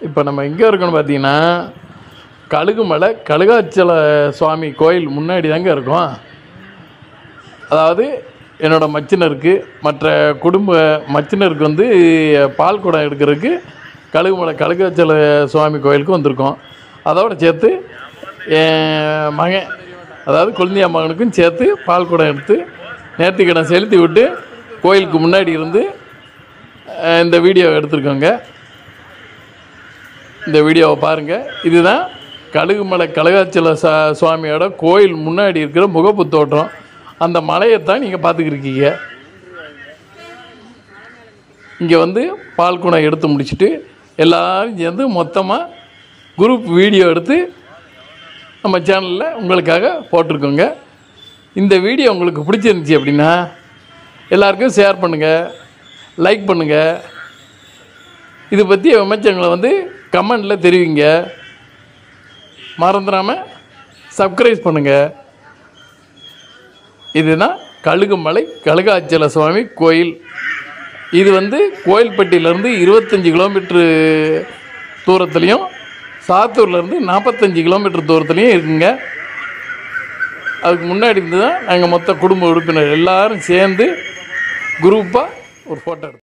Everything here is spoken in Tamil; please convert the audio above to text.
இப்போ நம்ம எங்கே இருக்கோம்னு பார்த்தீங்கன்னா கழுகுமலை கழுகாச்சல சுவாமி கோயில் முன்னாடி தாங்க இருக்கோம் அதாவது என்னோட மச்சினருக்கு மற்ற குடும்ப மச்சினருக்கு வந்து பால் குடம் எடுக்கிறதுக்கு கழுகுமலை கழுகாச்சல சுவாமி கோயிலுக்கு வந்திருக்கோம் அதோட சேர்த்து என் மகன் அதாவது குழந்தையா மகனுக்கும் சேர்த்து பால் குடம் எடுத்து நேர்த்திக்கடன் செலுத்தி விட்டு கோயிலுக்கு முன்னாடி இருந்து அஹ், இந்த வீடியோ எடுத்திருக்கோங்க இந்த வீடியோவை பாருங்கள் இதுதான் கழுகுமலை கழுகாச்சல சா சுவாமியோட கோயில் முன்னாடி இருக்கிற முகப்பு தோட்டம் அந்த மலையைத்தான் நீங்கள் பார்த்துக்கிருக்கீங்க இங்கே வந்து பால் குடம் எடுத்து முடிச்சுட்டு எல்லாரும் சேர்ந்து மொத்தமாக குரூப் வீடியோ எடுத்து நம்ம சேனலில் உங்களுக்காக போட்டிருக்கோங்க இந்த வீடியோ உங்களுக்கு பிடிச்சிருந்துச்சி அப்படின்னா எல்லாருக்கும் ஷேர் பண்ணுங்கள் லைக் பண்ணுங்கள் இது பற்றிய விமர்சனங்களை வந்து கமெண்டில் தெரிவிங்க மறந்துடாமல் சப்ஸ்கிரைப் பண்ணுங்கள் இதுதான் கழுகுமலை கழுகாச்சல சுவாமி கோயில் இது வந்து கோயில்பட்டியிலேருந்து இருபத்தஞ்சி கிலோமீட்ரு தூரத்துலேயும் சாத்தூர்லேருந்து நாற்பத்தஞ்சு கிலோமீட்டர் தூரத்துலேயும் இருக்குங்க அதுக்கு முன்னாடி இருந்து தான் நாங்கள் மொத்த குடும்ப உறுப்பினர் எல்லாரும் சேர்ந்து குரூப்பாக ஒரு ஃபோட்டோ எடுத்தோம்